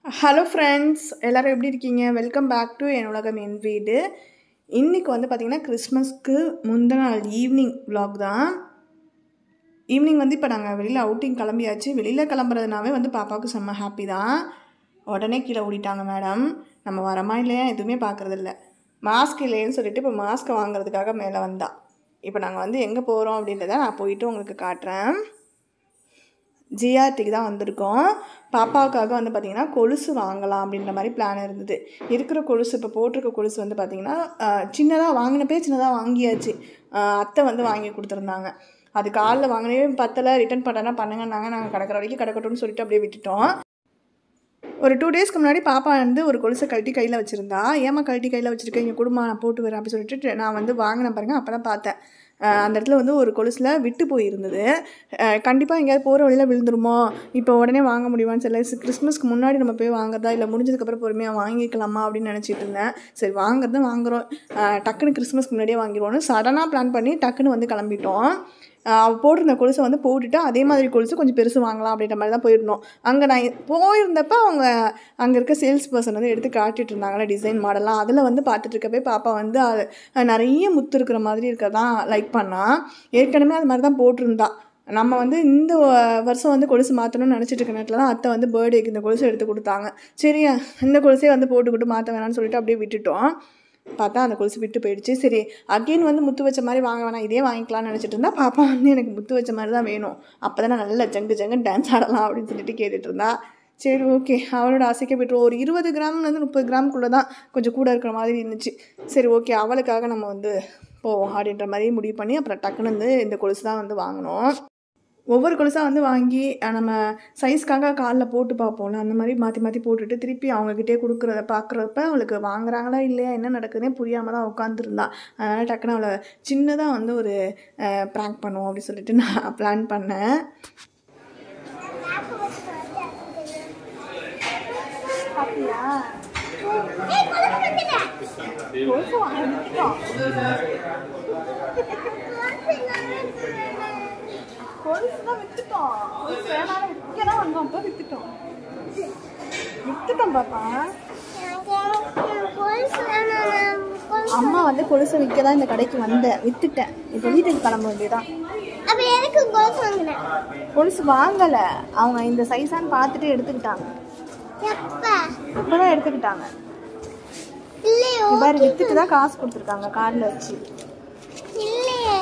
Hello friends எல்லோரும் எப்படி இருக்கீங்க வெல்கம் பேக் டு என் உலகம் என் வீடு இன்றைக்கி வந்து பார்த்திங்கன்னா கிறிஸ்மஸ்க்கு முந்தின நாள் ஈவினிங் vlog தான் ஈவினிங் வந்து இப்போ நாங்கள் வெளியில் அவுட்டிங் கிளம்பியாச்சு வெளியில் கிளம்புறதுனாவே வந்து பாப்பாவுக்கு செம்ம ஹாப்பி தான் உடனே கீழே ஓடிட்டாங்க மேடம் நம்ம வரமா இல்லையா எதுவுமே பார்க்குறதில்ல மாஸ்க் இல்லைன்னு சொல்லிட்டு இப்போ மாஸ்க்கை வாங்குறதுக்காக மேலே வந்தா இப்போ நாங்கள் வந்து எங்கே போகிறோம் அப்படின்றத நான் போயிட்டு உங்களுக்கு காட்டுறேன் ஜிஆர்டிக்கு தான் வந்திருக்கோம் பாப்பாவுக்காக வந்து பார்த்திங்கன்னா கொலுசு வாங்கலாம் அப்படின்ற மாதிரி பிளான் இருந்தது இருக்கிற கொலுசு இப்போ போட்டிருக்க கொலுசு வந்து பார்த்திங்கன்னா சின்னதாக வாங்கினப்பே சின்னதாக வாங்கியாச்சு ஆஹ் அத்தை வந்து வாங்கி கொடுத்துருந்தாங்க அது காலில் வாங்கினே பத்தலை ரிட்டர்ன் பண்ணனா பண்ணுங்கன்னாங்க நாங்கள் கிடக்கிற வரைக்கும் கிடக்கட்டும்னு சொல்லிட்டு அப்படியே விட்டுட்டோம் ஒரு டூ டேஸ்க்கு முன்னாடி பாப்பா வந்து ஒரு கொலுசை கழட்டி கையில் வச்சுருந்தா ஏமா கழட்டி கையில் வச்சுருக்கேன் இங்கே குடும்பம் நான் போட்டு வரேன் அப்படி சொல்லிட்டு நான் வந்து வாங்கினேன் பாருங்க அப்போ தான் பார்த்தேன் அஹ் அந்த இடத்துல வந்து ஒரு கொலுசில் விட்டு போயிருந்தது கண்டிப்பாக எங்கேயாவது போகிற வழியில் விழுந்துருமோ இப்போ உடனே வாங்க முடியுமான்னு தெரியல சி- கிறிஸ்மஸ்க்கு முன்னாடி நம்ம போய் வாங்குறதா இல்லை முடிஞ்சதுக்கப்புறம் பொறுமையாக வாங்கிக்கலாமா அப்படின்னு நினச்சிட்டு இருந்தேன் சரி வாங்குறது வாங்குறோம் அஹ் டக்குன்னு கிறிஸ்மஸ்க்கு முன்னாடியே வாங்கிடுவோன்னு சடனாக பிளான் பண்ணி டக்குன்னு வந்து கிளம்பிட்டோம் ஆஹ் அவள் போட்டிருந்த கொலுசை வந்து போட்டுட்டு அதே மாதிரி கொலுசு கொஞ்சம் பெருசு வாங்கலாம் அப்படின்ற மாதிரி தான் போயிருந்தோம் அங்கே நான் போயிருந்தப்ப அவங்க அங்கே இருக்க சேல்ஸ் பர்சன் வந்து எடுத்து காட்டிட்டு இருந்தாங்களே டிசைன் மாடல்லாம் அதில் வந்து பார்த்துட்டு இருக்கப்பே பாப்பா வந்து அது அஹ் நிறைய முத்து இருக்கிற மாதிரி இருக்கதான் லைக் பண்ணா ஏற்கனவே அது மாதிரி தான் போட்டிருந்தா நம்ம வந்து இந்த வ- வருஷம் வந்து கொலுசு மாற்றணும்னு நினச்சிட்டு இருக்க நேரத்தில் தான் அத்தை வந்து பர்த்டேக்கு இந்த கொலுசு எடுத்து கொடுத்தாங்க சரி இந்த கொலுசே வந்து போட்டுக்கிட்டு மாற்ற வேணாம்னு சொல்லிட்டு அப்படியே விட்டுட்டோம் பார்த்தா அந்த கொலுசு விட்டு போயிடுச்சு சரி அகைன் வந்து முத்து வச்ச மாதிரி வாங்க வேணாம் இதே வாங்கிக்கலாம்னு நினச்சிட்டு இருந்தா பாப்பா வந்து எனக்கு முத்து வச்ச மாதிரி தான் வேணும் அப்போ தான் நல்ல ஜங்கு ஜங்கு டான்ஸ் ஆடலாம் அப்படின்னு சொல்லிட்டு கேட்டுட்டு இருந்தா சரி ஓகே அவளோட ஆசைக்கு விட்டுருவோம் ஒரு இருபது கிராம்லேருந்து முப்பது கிராம்குள்ளே தான் கொஞ்சம் கூட இருக்கிற மாதிரி இருந்துச்சு சரி ஓகே அவளுக்காக நம்ம வந்து போவோம் அப்படின்ற மாதிரி முடிவு பண்ணி அப்புறம் டக்குன்னு வந்து இந்த கொலுசு தான் வந்து வாங்கினோம் ஒவ்வொரு கொலுசாக வந்து வாங்கி அஹ், நம்ம சைஸ்க்காக காலில் போட்டு பார்ப்போம்ல அந்த மாதிரி மாற்றி மாற்றி போட்டுட்டு திருப்பி அவங்கக்கிட்டே கொடுக்குறத பார்க்குறப்ப அவளுக்கு வாங்குறாங்களா இல்லையா என்ன நடக்குதுன்னே புரியாமல் தான் உட்காந்துருந்தா அதனால் டக்குன்னு அவளை சின்னதாக வந்து ஒரு ப்ராங்க் பண்ணுவோம் அப்படின்னு சொல்லிட்டு நான் பிளான் பண்ணேன் கொலுசு வாங்கிட்டோம் கொலுசு தான் வித்துட்டோம் கொலுசு வேணாலும் விற்க தான் வந்தோம் அப்போ வித்துட்டோம் வித்துட்டோம் பாப்பா அம்மா வந்து கொலுசை விற்க தான் இந்த கடைக்கு வந்தேன் வித்துட்டேன் இப்போ வீட்டுக்கு கிளம்ப வேண்டியதான் அப்ப எனக்கு கோஸ் வாங்கினேன் கொலுசு வாங்கலை அவங்க இந்த சைஸான்னு பார்த்துட்டு எடுத்துக்கிட்டாங்க எப்ப இப்போதான் எடுத்துக்கிட்டாங்க இல்லையோ இந்த மாதிரி வித்துட்டு தான் காசு கொடுத்துருக்காங்க கார்டில் வச்சு இல்லையே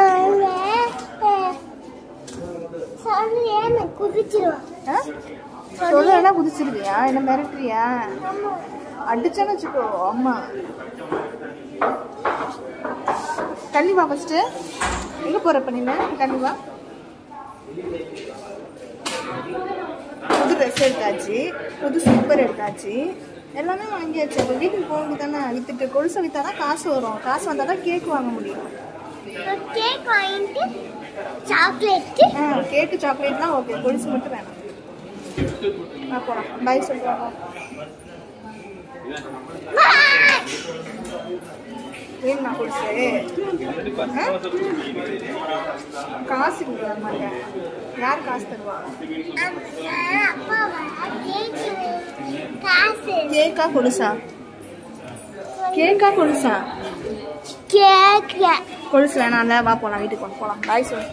சொல்லியே நான் குதிச்சிருவேன் ஆ சொல்லுன்னா குதிச்சிருவியா என்ன மிரட்டுறியா அடிச்சான்னு வச்சுக்கோ அம்மா தள்ளி வா ஃபஸ்ட்டு எங்கே போகிறப்ப நீ தள்ளி வா புது ட்ரெஸ் எடுத்தாச்சு புது ஸ்லிப்பர் எடுத்தாச்சு எல்லாமே வாங்கியாச்சு அப்போ வீட்டுக்கு போகிறது தானே வித்துட்டு கொலுசை விற்றா தான் காசு வரும் காசு வந்தால் தான் கேக் வாங்க முடியும் கேக் வாங்கிட்டு சாக்லேட் ஆ கேக்கு சாக்லேட் தான் ஓகே கொலுசு மட்டும் வேணாம் ஆ போகலாம் பை சொல்லுவாங்க வேணுமா கொலுசு ஆ? காசு கொடுக்க மாட்டேன் யார் காசு தருவா அப்பா கேக் காசு கேக்கா கொலுசா கேக்கா கொலுசா கேக் கொலுசு வேணாம்ல வா போகலாம் வீட்டுக்கு வா போகலாம் பாய் சொல்லு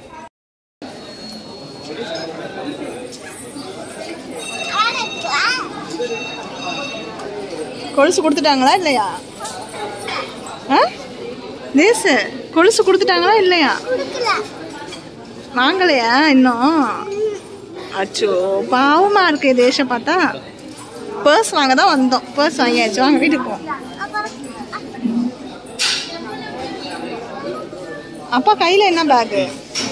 கொலுசு கொடுத்துட்டாங்களா இல்லையா ஆ தேசு கொலுசு கொடுத்துட்டாங்களா இல்லையா கொடுக்கல வாங்கலையா இன்னும் அச்சோ பாவமா இருக்கு தேசம் பார்த்தா பர்ஸ் வாங்க தான் வந்தோம் பர்ஸ் வாங்கியாச்சு வாங்க வீட்டுக்கு போவோம் அப்பா கையில் என்ன பேக்கு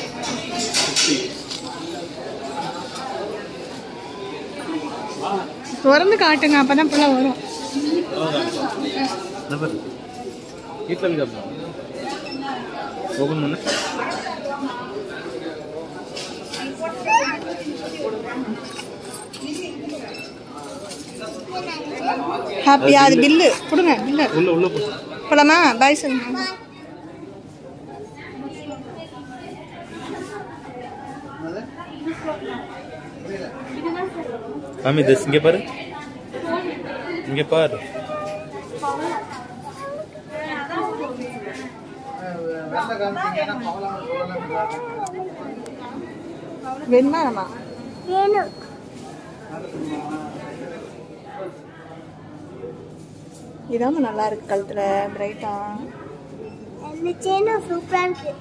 திறந்து காட்டுங்க அப்பதான் பிள்ளை வரும் नंबर कितना भी करना ओपन करना ஹாப்பியா அது பில்லு கொடுங்க பில்லு उल्लो उल्लो पो போலாமா பாய் சொல்லுங்க आम्ही दस इங்கே பாரு இங்க பாரு வெண்மையாமா வேணும் இதாம நல்லா இருக்கு கழுத்துல பிரைட்டா அந்த செயினும் சூப்பராக இருக்கு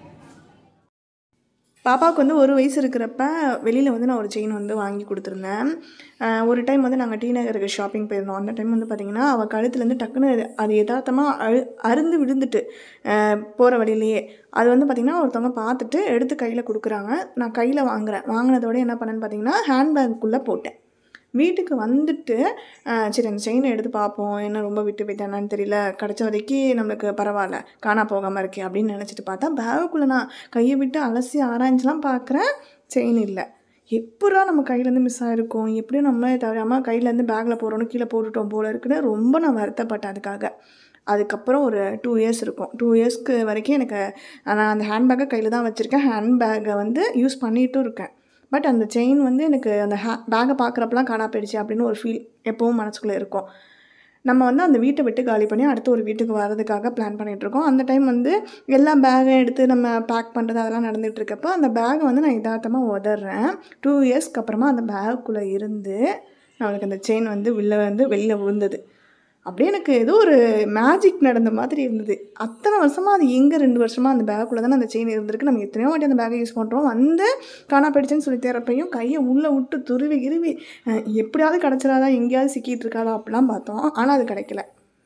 பாப்பாவுக்கு வந்து ஒரு வயசு இருக்கிறப்ப வெளியில் வந்து நான் ஒரு செயின் வந்து வாங்கி கொடுத்துருந்தேன் அஹ் ஒரு டைம் வந்து நாங்கள் டி நகருக்கு ஷாப்பிங் போயிருந்தோம் அந்த டைம் வந்து பார்த்திங்கன்னா அவள் கழுத்துலேருந்து டக்குன்னு அது- அது யதார்த்தமாக அழு அருந்து விழுந்துட்டு போகிற வழியிலேயே அது வந்து பார்த்திங்கன்னா ஒருத்தவங்க பார்த்துட்டு எடுத்து கையில் கொடுக்குறாங்க நான் கையில் வாங்குறேன் வாங்கினதோட என்ன பண்ணேன்னு பார்த்தீங்கன்னா ஹேண்ட்பேக்குள்ளே போட்டேன் வீட்டுக்கு வந்துட்டு அஹ், சரி அந்த செயினை எடுத்து பார்ப்போம் என்ன ரொம்ப விட்டு போயிட்டானான்னு தெரியல கிடச்ச வரைக்கும் நம்மளுக்கு பரவாயில்ல காணா போகாமல் இருக்கே அப்படின்னு நினச்சிட்டு பார்த்தா பேகுக்குள்ளே நான் கையை விட்டு அலசி ஆராய்ஞ்சலாம் பார்க்குறேன் செயின் இல்லை எப்படா நம்ம கையிலேருந்து மிஸ் ஆகிருக்கோம் எப்படியும் நம்மளே தவறாமல் கையிலேருந்து பேக்கில் போகிறோன்னு கீழே போட்டுட்டோம் போல இருக்குன்னு ரொம்ப நான் வருத்தப்பட்டேன் அதுக்காக அதுக்கப்புறம் ஒரு டூ இயர்ஸ் இருக்கும் டூ இயர்ஸ்க்கு வரைக்கும் எனக்கு நான் அந்த ஹேண்ட்பேக்கை கையில் தான் வச்சுருக்கேன் ஹேண்ட்பேக்கை வந்து யூஸ் பண்ணிகிட்டும் இருக்கேன் பட் அந்த செயின் வந்து எனக்கு அந்த ஹே பேக்கை பார்க்குறப்பெல்லாம் காணா போயிடுச்சு அப்படின்னு ஒரு ஃபீல் எப்பவும் மனசுக்குள்ளே இருக்கும் நம்ம வந்து அந்த வீட்டை விட்டு காலி பண்ணி அடுத்த ஒரு வீட்டுக்கு வர்றதுக்காக பிளான் பண்ணிகிட்ருக்கோம் அந்த டைம் வந்து எல்லா பேகையும் எடுத்து நம்ம பேக் பண்ணுறது அதெல்லாம் நடந்துகிட்டு இருக்கப்போ அந்த பேகை வந்து நான் யதார்த்தமாக உதறேன் டூ இயர்ஸ்க்கு அப்புறமா அந்த பேக்குள்ளே இருந்து நம்மளுக்கு அந்த செயின் வந்து வெளில வந்து வெளியில் விழுந்தது அப்படியே எனக்கு ஏதோ ஒரு மேஜிக் நடந்த மாதிரி இருந்தது அத்தனை வருஷமாக அது எங்கே ரெண்டு வருஷமாக அந்த பேக்குள்ளே தானே அந்த செயின் இருந்திருக்கு நம்ம எத்தனையோ வாட்டி அந்த பேக்கை யூஸ் பண்ணுறோம் வந்து காணா போயிடுச்சுன்னு சொல்லி தேரப்பையும் கையை உள்ளே விட்டு துருவி கிருவி அஹ், எப்படியாவது கிடச்சிடாதா எங்கேயாவது சிக்கிட்டு இருக்காதா அப்படிலாம் பார்த்தோம் ஆனால் அது கிடைக்கல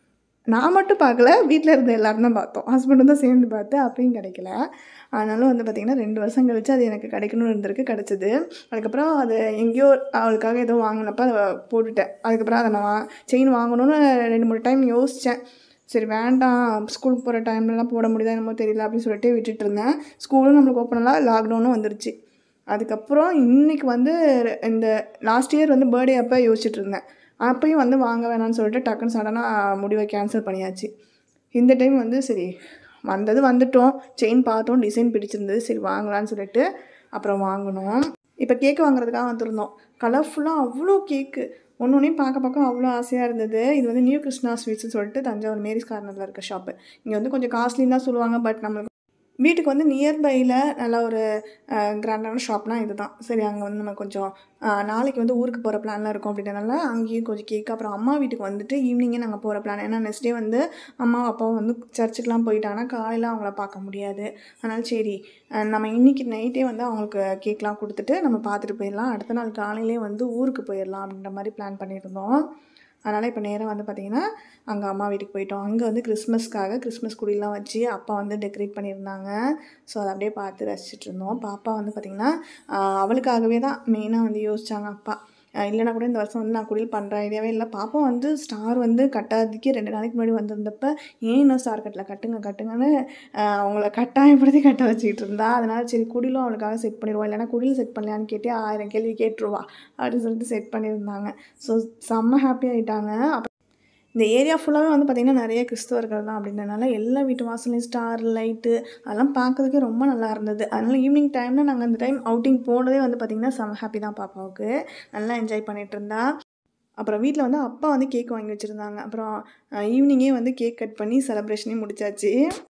நான் மட்டும் பார்க்கல வீட்டில் இருந்த எல்லாரும் தான் பார்த்தோம் ஹஸ்பண்டும் தான் சேர்ந்து பார்த்து அப்பயும் கிடைக்கல ஆனாலும் வந்து பார்த்திங்கன்னா ரெண்டு வருஷம் கழிச்சு அது எனக்கு கிடைக்கணும்னு இருந்திருக்கு கிடச்சிது அதுக்கப்புறம் அது எங்கேயோ அவளுக்காக ஏதோ வாங்கினப்ப அதை போட்டுட்டேன் அதுக்கப்புறம் அதை நான் செயின் வாங்கணும்னு ரெண்டு மூணு டைம் யோசித்தேன் சரி வேண்டாம் ஸ்கூலுக்கு போகிற டைம்லலாம் போட முடியுதா என்னமோ தெரியல அப்படின்னு சொல்லிட்டு விட்டுட்டு இருந்தேன் ஸ்கூலும் நம்மளுக்கு ஓப்பனெல்லாம் லாக்டவுனும் வந்துருச்சு அதுக்கப்புறம் இன்னைக்கு வந்து இந்த லாஸ்ட் இயர் வந்து பர்த்டே அப்போ யோசிச்சுட்டு இருந்தேன் அப்பயும் வந்து வாங்க வேணாம்னு சொல்லிட்டு டக்குன்னு சடனாக முடிவை கேன்சல் பண்ணியாச்சு இந்த டைம் வந்து சரி வந்தது வந்துட்டோம் செயின் பார்த்தோம் டிசைன் பிடிச்சிருந்தது சரி வாங்கலாம்னு சொல்லிட்டு அப்புறம் வாங்கினோம் இப்போ கேக்கு வாங்குறதுக்காக வந்திருந்தோம் கலர்ஃபுல்லாக அவ்வளோ கேக்கு ஒன்று ஒன்றையும் பார்க்க பார்க்க அவ்வளோ ஆசையாக இருந்தது இது வந்து நியூ கிருஷ்ணா ஸ்வீட்ஸ்னு சொல்லிட்டு தஞ்சாவூர் மேரிஸ் கார்னரில் இருக்க ஷாப்பு இங்கே வந்து கொஞ்சம் காஸ்ட்லின்னு தான் சொல்லுவாங்க பட் நம்மளுக்கு வீட்டுக்கு வந்து நியர்பையில் நல்ல ஒரு கிராண்டான ஷாப்னால் இதுதான் சரி அங்கே வந்து நம்ம கொஞ்சம் அஹ், நாளைக்கு வந்து ஊருக்கு போகிற பிளான்லாம் இருக்கும் அப்படின்றனால அங்கேயும் கொஞ்சம் கேக் அப்புறம் அம்மா வீட்டுக்கு வந்துட்டு ஈவினிங்கே நாங்கள் போகிற பிளான் ஏன்னா நெக்ஸ்ட் டே வந்து அம்மா அப்பாவும் வந்து சர்ச்சுக்கெலாம் போயிட்டாங்கன்னா காலையில் அவங்கள பார்க்க முடியாது அதனால் சரி அஹ், நம்ம இன்றைக்கி நைட்டே வந்து அவங்களுக்கு கேக்லாம் கொடுத்துட்டு நம்ம பார்த்துட்டு போயிடலாம் அடுத்த நாள் காலையிலே வந்து ஊருக்கு போயிடலாம் அப்படின்ற மாதிரி பிளான் பண்ணியிருந்தோம் அதனால் இப்போ நேராக வந்து பார்த்திங்கன்னா அங்கே அம்மா வீட்டுக்கு போயிட்டோம் அங்கே வந்து கிறிஸ்மஸ்க்காக கிறிஸ்மஸ் குடிலாம் வச்சு அப்பா வந்து டெக்கரேட் பண்ணியிருந்தாங்க ஸோ அதை அப்படியே பார்த்து ரசிச்சிட்டு இருந்தோம் பாப்பா வந்து பார்த்திங்கன்னா ஆஹ், அவளுக்காகவே தான் மெயினாக வந்து யோசிச்சாங்க அப்பா ஆஹ், இல்லைனா கூட இந்த வருஷம் வந்து நான் குடில் பண்ணுற ஐடியாவே இல்லை பாப்பா வந்து ஸ்டார் வந்து கட்டாததுக்கே ரெண்டு நாளைக்கு முன்னாடி வந்திருந்தப்ப ஏன் இன்னும் ஸ்டார் கட்டல கட்டுங்க கட்டுங்கன்னு ஆஹ், அவங்கள கட்டாயப்படுத்தி கட்ட வச்சுக்கிட்டு இருந்தா அதனால் சரி குடிலும் அவளுக்காக செட் பண்ணிடுவோம் இல்லைனா குடில் செட் பண்ணலையான்னு கேட்டு ஆயிரம் கேள்வி கேட்டுருவா அப்படின்னு சொல்லிட்டு செட் பண்ணியிருந்தாங்க ஸோ செம்ம ஹாப்பி ஆகிட்டாங்க அப்புறம் இந்த ஏரியா ஃபுல்லாகவே வந்து பார்த்திங்கன்னா நிறைய கிறிஸ்தவர்கள் தான் அப்படின்றனால எல்லா வீட்டு வாசலையும் ஸ்டார் லைட்டு அதெல்லாம் பார்க்கறதுக்கே ரொம்ப நல்லா இருந்தது அதனால் ஈவினிங் டைமில் நாங்கள் அந்த டைம் அவுட்டிங் போனதே வந்து பார்த்திங்கன்னா செம்ம ஹாப்பி தான் பாப்பாவுக்கு நல்லா என்ஜாய் பண்ணிட்டு இருந்தா அப்புறம் வீட்டில் வந்து அப்பா வந்து கேக் வாங்கி வச்சுருந்தாங்க அப்புறம் ஈவினிங்கே வந்து கேக் கட் பண்ணி செலப்ரேஷனே முடிச்சாச்சு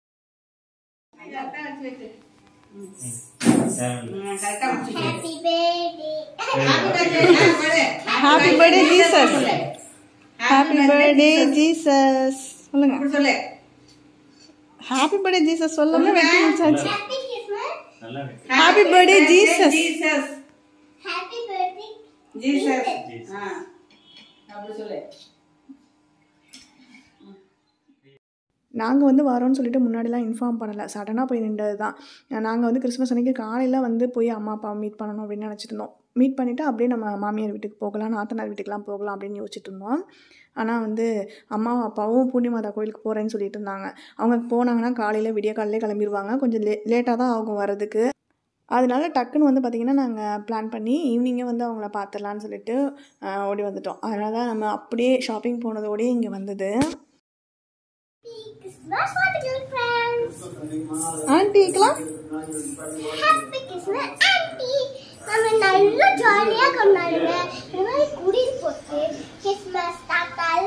happy birthday happy birthday Jesus happy birthday Jesus சொல்லுங்க சொல்லு ஹாப்பி பர்த்டே ஜீசஸ் சொல்லாம வெட்டி முடிச்சாச்சு happy Christmas happy birthday Jesus Jesus happy birthday Jesus ஆ அப்படி சொல்லு நாங்கள் வந்து வரோம்னு சொல்லிட்டு முன்னாடிலாம் இன்ஃபார்ம் பண்ணலை சடனாக போய் நின்றது தான் நாங்கள் வந்து கிறிஸ்மஸ் அன்னைக்கு காலையில் வந்து போய் அம்மா அப்பா மீட் பண்ணணும் அப்படின்னு நினச்சிட்டு இருந்தோம் மீட் பண்ணிவிட்டு அப்படியே நம்ம மாமியார் வீட்டுக்கு போகலாம் நாத்தனார் வீட்டுக்குலாம் போகலாம் அப்படின்னு யோசிச்சுட்டு இருந்தோம் ஆனால் வந்து அம்மாவும் அப்பாவும் பூர்ணிமாதா கோயிலுக்கு போகிறேன்னு சொல்லிட்டு இருந்தாங்க அவங்க போனாங்கன்னா காலையில் விடிய காலையிலே கிளம்பிடுவாங்க கொஞ்சம் லே லேட்டாக தான் ஆகும் வரதுக்கு அதனால டக்குன்னு வந்து பார்த்திங்கன்னா நாங்கள் பிளான் பண்ணி ஈவினிங்கே வந்து அவங்கள பார்த்துடலான்னு சொல்லிட்டு ஆஹ், ஓடி வந்துட்டோம் அதனால தான் நம்ம அப்படியே ஷாப்பிங் போனதோடயே இங்கே வந்தது கிறிஸ்மஸ் வாழ்த்துக்கள் ஃப்ரெண்ட்ஸ் ஆன்ட்டிக்கெலாம் ஹாப்பி கிறிஸ்மஸ் ஆன்ட்டி நம்ம நல்லா ஜாலியாக கொண்டாடுங்க இந்த மாதிரி குடில் போட்டு கிறிஸ்மஸ் தாத்தா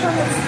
சொல்லு